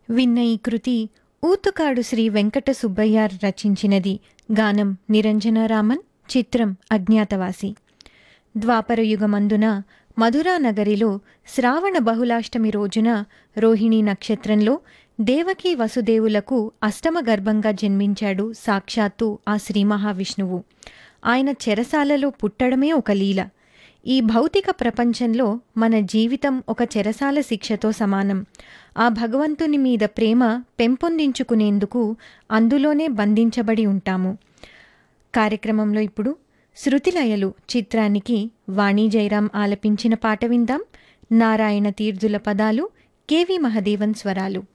విన్న ఈ కృతి ఊతుకాడు శ్రీ వెంకట సుబ్బయ్య రచించినది గానం నిరంజనరామన్ చిత్రం అజ్ఞాతవాసి ద్వాపరయుగమందున మధురా నగరిలో శ్రావణ బహుళాష్టమి రోజున రోహిణీ నక్షత్రంలో దేవకీ వసుదేవులకు అష్టమ గర్భంగా జన్మించాడు సాక్షాత్తు ఆ శ్రీ మహావిష్ణువు ఆయన చెరసాలలో పుట్టడమే ఒక లీల ఈ భౌతిక ప్రపంచంలో మన జీవితం ఒక చెరసాల శిక్షతో సమానం ఆ భగవంతుని మీద ప్రేమ పెంపొందించుకునేందుకు అందులోనే బంధించబడి ఉంటాము కార్యక్రమంలో ఇప్పుడు శృతిలయలు చిత్రానికి వాణి జయరాం ఆలపించిన పాట విందాం నారాయణ తీర్థుల పదాలు కెవి మహదేవన్ స్వరాలు